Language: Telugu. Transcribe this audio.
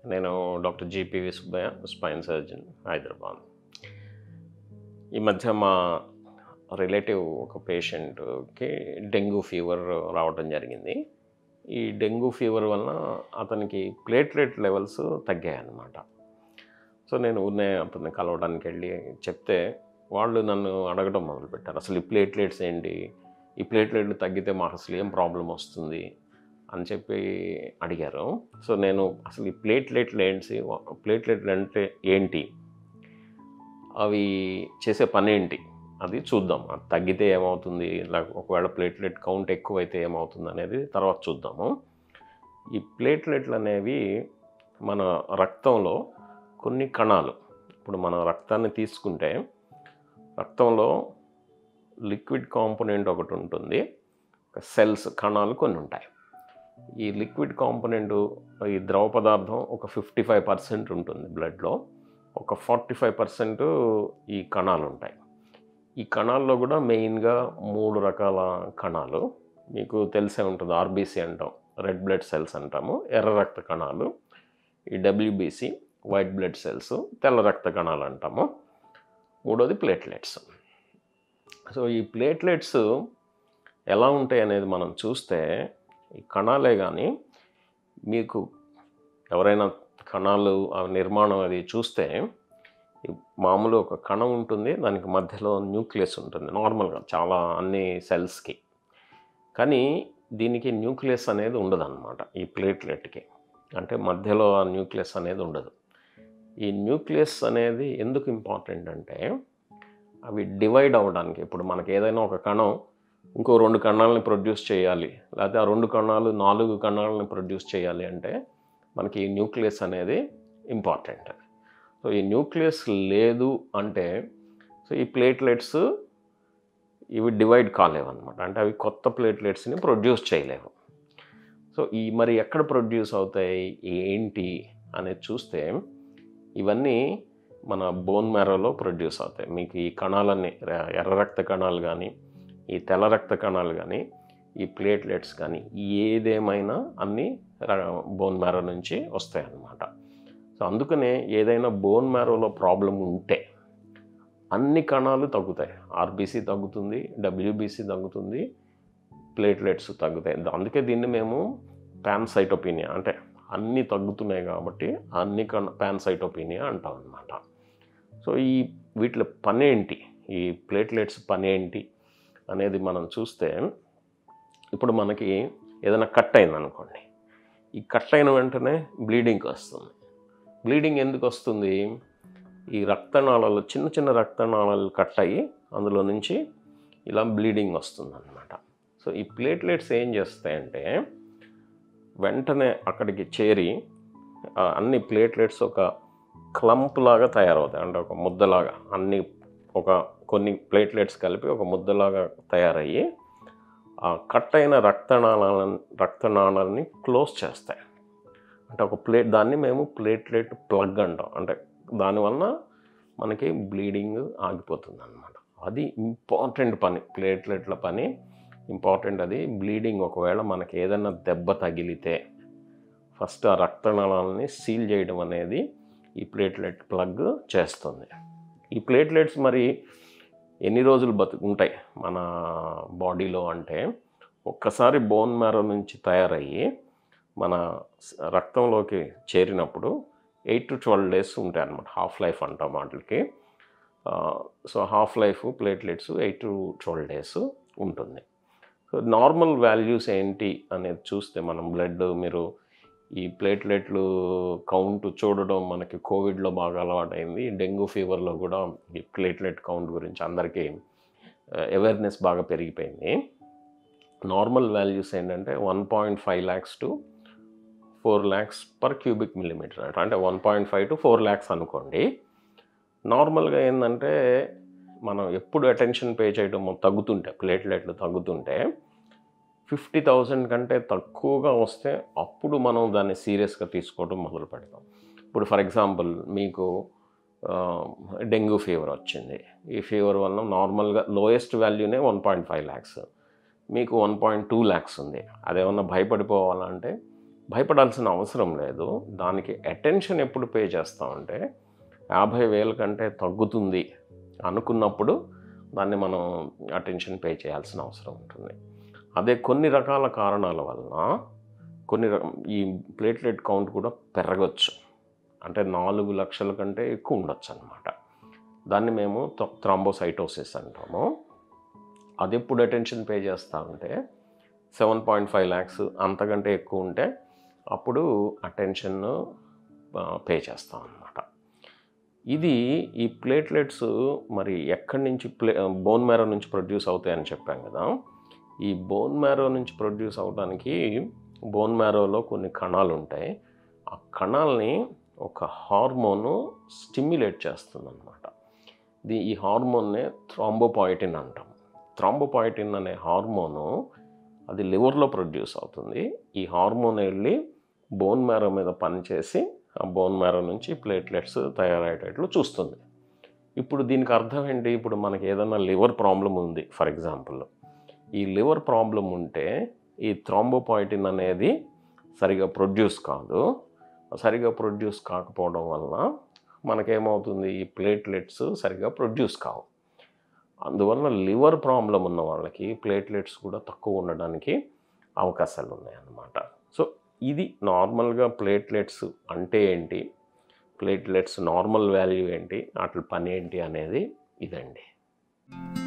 నేను doctor GPV Subbaiah spine surgeon Hyderabad ఈ మధ్య మా రిలేటివ్ ఒక పేషెంట్కి డెంగ్యూ ఫీవర్ రావడం జరిగింది ఈ డెంగ్యూ ఫీవర్ వలన అతనికి ప్లేట్లెట్ లెవెల్స్ తగ్గాయి అన్నమాట సో నేను ఊరినే అతన్ని కలవడానికి వెళ్ళి చెప్తే వాళ్ళు నన్ను అడగడం మొదలుపెట్టారు అసలు ఈ ప్లేట్లెట్స్ ఏంటి ఈ ప్లేట్లెట్లు తగ్గితే మాకు అసలు ఏం ప్రాబ్లం వస్తుంది అని చెప్పి అడిగారు సో నేను అసలు ఈ ప్లేట్లెట్లు ఏంటి ప్లేట్లెట్లు అంటే ఏంటి అవి చేసే పని ఏంటి అది చూద్దాం అది తగ్గితే ఏమవుతుంది లేక ఒకవేళ ప్లేట్లెట్ కౌంట్ ఎక్కువైతే ఏమవుతుంది అనేది తర్వాత చూద్దాము ఈ ప్లేట్లెట్లు అనేవి మన రక్తంలో కొన్ని కణాలు ఇప్పుడు మన రక్తాన్ని తీసుకుంటే రక్తంలో లిక్విడ్ కాంపోనెంట్ ఒకటి ఉంటుంది సెల్స్ కణాలు కొన్ని ఉంటాయి ఈ లిక్విడ్ కాంపోనెంట్ ఈ ద్రవ పదార్థం ఒక ఫిఫ్టీ ఫైవ్ పర్సెంట్ ఉంటుంది బ్లడ్లో ఒక ఫార్టీ ఫైవ్ పర్సెంట్ ఈ కణాలు ఉంటాయి ఈ కణాల్లో కూడా మెయిన్గా మూడు రకాల కణాలు మీకు తెలిసే ఉంటుంది ఆర్బీసీ అంటాం రెడ్ బ్లడ్ సెల్స్ అంటాము ఎర్ర రక్త కణాలు ఈ డబ్ల్యూబీసీ వైట్ బ్లడ్ సెల్స్ తెల్ల రక్త కణాలు అంటాము మూడోది ప్లేట్లెట్స్ సో ఈ ప్లేట్లెట్స్ ఎలా ఉంటాయి అనేది మనం చూస్తే ఈ కణాలే కానీ మీకు ఎవరైనా కణాలు ఆ నిర్మాణం అది చూస్తే ఈ మామూలు ఒక కణం ఉంటుంది దానికి మధ్యలో న్యూక్లియస్ ఉంటుంది నార్మల్గా చాలా అన్ని సెల్స్కి కానీ దీనికి న్యూక్లియస్ అనేది ఉండదు అనమాట ఈ ప్లేట్లెట్కి అంటే మధ్యలో ఆ న్యూక్లియస్ అనేది ఉండదు ఈ న్యూక్లియస్ అనేది ఎందుకు ఇంపార్టెంట్ అంటే అవి డివైడ్ అవ్వడానికి ఇప్పుడు మనకి ఏదైనా ఒక కణం ఇంకో రెండు కణాలని ప్రొడ్యూస్ చేయాలి లేకపోతే ఆ రెండు కణాలు నాలుగు కణాలని ప్రొడ్యూస్ చేయాలి అంటే మనకి ఈ న్యూక్లియస్ అనేది ఇంపార్టెంట్ సో ఈ న్యూక్లియస్ లేదు అంటే సో ఈ ప్లేట్లెట్స్ ఇవి డివైడ్ కాలేవు అనమాట అంటే అవి కొత్త ప్లేట్లెట్స్ని ప్రొడ్యూస్ చేయలేవు సో ఈ మరి ఎక్కడ ప్రొడ్యూస్ అవుతాయి ఏంటి అనేది చూస్తే ఇవన్నీ మన బోన్ మ్యారోలో ప్రొడ్యూస్ అవుతాయి మీకు ఈ కణాలన్నీ ర- ఎర్ర రక్త కణాలు కానీ ఈ తెల్ల రక్త కణాలు కానీ ఈ ప్లేట్లెట్స్ కానీ ఏదేమైనా అన్నీ బోన్ మ్యారో నుంచి వస్తాయి అన్నమాట సో అందుకనే ఏదైనా బోన్ మ్యారోలో ప్రాబ్లం ఉంటే అన్ని కణాలు తగ్గుతాయి ఆర్బీసీ తగ్గుతుంది డబ్ల్యూబీసీ తగ్గుతుంది ప్లేట్లెట్స్ తగ్గుతాయి అందుకే దీన్ని మేము పాన్సైటోపీనియా అంటే అన్నీ తగ్గుతున్నాయి కాబట్టి అన్ని కణ పాన్సైటోపీనియా అంటాం అనమాట సో ఈ వీటిలో పని ఏంటి ఈ ప్లేట్లెట్స్ పని ఏంటి అనేది మనం చూస్తే ఇప్పుడు మనకి ఏదైనా కట్ అయింది అనుకోండి ఈ కట్ అయిన వెంటనే బ్లీడింగ్ వస్తుంది బ్లీడింగ్ ఎందుకు వస్తుంది ఈ రక్తనాళాలు చిన్న చిన్న రక్తనాళాలు కట్ అయ్యి అందులో నుంచి ఇలా బ్లీడింగ్ వస్తుంది అనమాట సో ఈ ప్లేట్లెట్స్ ఏం చేస్తాయంటే వెంటనే అక్కడికి చేరి ఆ అన్ని ప్లేట్లెట్స్ ఒక క్లంప్ లాగా తయారవుతాయి అంటే ఒక ముద్దలాగా అన్ని ఒక కొన్ని ప్లేట్లెట్స్ కలిపి ఒక ముద్దలాగా తయారయ్యి ఆ కట్ అయిన రక్తనాళాలను రక్తనాళాలని క్లోజ్ చేస్తాయి అంటే ఒక ప్లేట్ దాన్ని మేము ప్లేట్లెట్ ప్లగ్ అంటాం అంటే దానివల్ల మనకి బ్లీడింగ్ ఆగిపోతుంది అనమాట అది ఇంపార్టెంట్ పని ప్లేట్లెట్ల పని ఇంపార్టెంట్ అది బ్లీడింగ్ ఒకవేళ మనకి ఏదైనా దెబ్బ తగిలితే ఫస్ట్ ఆ రక్తనాళాలని సీల్ చేయడం అనేది ఈ ప్లేట్లెట్ ప్లగ్ చేస్తుంది ఈ ప్లేట్లెట్స్ మరి ఎన్ని రోజులు బతు ఉంటాయి మన బాడీలో అంటే ఒక్కసారి బోన్ మ్యారో నుంచి తయారయ్యి మన స- రక్తంలోకి చేరినప్పుడు ఎయిట్ టు ట్వెల్వ్ డేస్ ఉంటాయి అన్నమాట హాఫ్ లైఫ్ అంటాం వాటికి so half life platelets eight to twelve days ఉంటుంది సో నార్మల్ వాల్యూస్ ఏంటి అనేది చూస్తే మనం బ్లడ్ మీరు ఈ ప్లేట్లెట్లు కౌంట్ చూడడం మనకి కోవిడ్లో బాగా అలవాటైంది డెంగ్యూ ఫీవర్లో కూడా ఈ ప్లేట్లెట్ కౌంట్ గురించి అందరికీ అవేర్నెస్ బాగా పెరిగిపోయింది నార్మల్ వాల్యూస్ ఏంటంటే one point five lakhs to four lakhs per cubic millimetre అంట అంటే one point five to four lakhs అనుకోండి నార్మల్గా ఏంటంటే మనం ఎప్పుడు అటెన్షన్ పే చేయడం తగ్గుతుంటే ప్లేట్లెట్లు తగ్గుతుంటే ఫిఫ్టీ థౌజండ్ కంటే తక్కువగా వస్తే అప్పుడు మనం దాన్ని సీరియస్గా తీసుకోవడం మొదలు పెడతాం ఇప్పుడు ఫర్ ఎగ్జాంపుల్ మీకు డెంగ్యూ ఫీవర్ వచ్చింది ఈ ఫీవర్ వల్ల నార్మల్గా లోయెస్ట్ వాల్యూనే వన్ పాయింట్ ఫైవ్ ల్యాక్స్ మీకు వన్ పాయింట్ టూ ల్యాక్స్ ఉంది అదేమన్నా భయపడిపోవాలంటే భయపడాల్సిన అవసరం లేదు దానికి అటెన్షన్ ఎప్పుడు పే చేస్తామంటే యాభై వేల కంటే తగ్గుతుంది అనుకున్నప్పుడు దాన్ని మనం అటెన్షన్ పే చేయాల్సిన అవసరం ఉంటుంది అదే కొన్ని రకాల కారణాల వలన కొన్ని ర- ఈ ప్లేట్లెట్ కౌంట్ కూడా పెరగచ్చు అంటే నాలుగు లక్షల కంటే ఎక్కువ ఉండొచ్చు అనమాట దాన్ని మేము థ్రాంబోసైటోసిస్ అంటాము అది ఎప్పుడు అటెన్షన్ పే చేస్తామంటే సెవెన్ పాయింట్ ఫైవ్ ల్యాక్స్ అంతకంటే ఎక్కువ ఉంటే అప్పుడు అటెన్షన్ పే చేస్తాం అన్నమాట ఇది ఈ ప్లేట్లెట్స్ మరి ఎక్కడి నుంచి ప్లే బోన్ మ్యారో నుంచి ప్రొడ్యూస్ అవుతాయని చెప్పాం కదా ఈ బోన్ మ్యారో నుంచి ప్రొడ్యూస్ అవడానికి బోన్ మ్యారోలో కొన్ని కణాలు ఉంటాయి ఆ కణాలని ఒక హార్మోను స్టిమ్యులేట్ చేస్తుంది అనమాట ఇది ఈ హార్మోన్నే థ్రాంబోపాయిటిన్ అంటాం థ్రాంబోపాయిటిన్ అనే హార్మోను అది లివర్లో ప్రొడ్యూస్ అవుతుంది ఈ హార్మోన్ వెళ్ళి బోన్ మ్యారో మీద పనిచేసి ఆ బోన్ మ్యారో నుంచి ప్లేట్లెట్స్ తయారయ్యేటట్లు చూస్తుంది ఇప్పుడు దీనికి అర్థం ఏంటి ఇప్పుడు మనకి ఏదైనా లివర్ ప్రాబ్లం ఉంది ఫర్ ఎగ్జాంపుల్ ఈ లివర్ ప్రాబ్లం ఉంటే ఈ థ్రాంబోపాయిటిన్ అనేది సరిగా ప్రొడ్యూస్ కాదు సరిగా ప్రొడ్యూస్ కాకపోవడం వలన మనకేమవుతుంది ఈ ప్లేట్లెట్స్ సరిగా ప్రొడ్యూస్ కావు అందువలన లివర్ ప్రాబ్లం ఉన్న వాళ్ళకి ప్లేట్లెట్స్ కూడా తక్కువ ఉండడానికి అవకాశాలు ఉన్నాయన్నమాట సో ఇది నార్మల్గా ప్లేట్లెట్స్ అంటే ఏంటి ప్లేట్లెట్స్ నార్మల్ వాల్యూ ఏంటి వాటి పని ఏంటి అనేది ఇదండి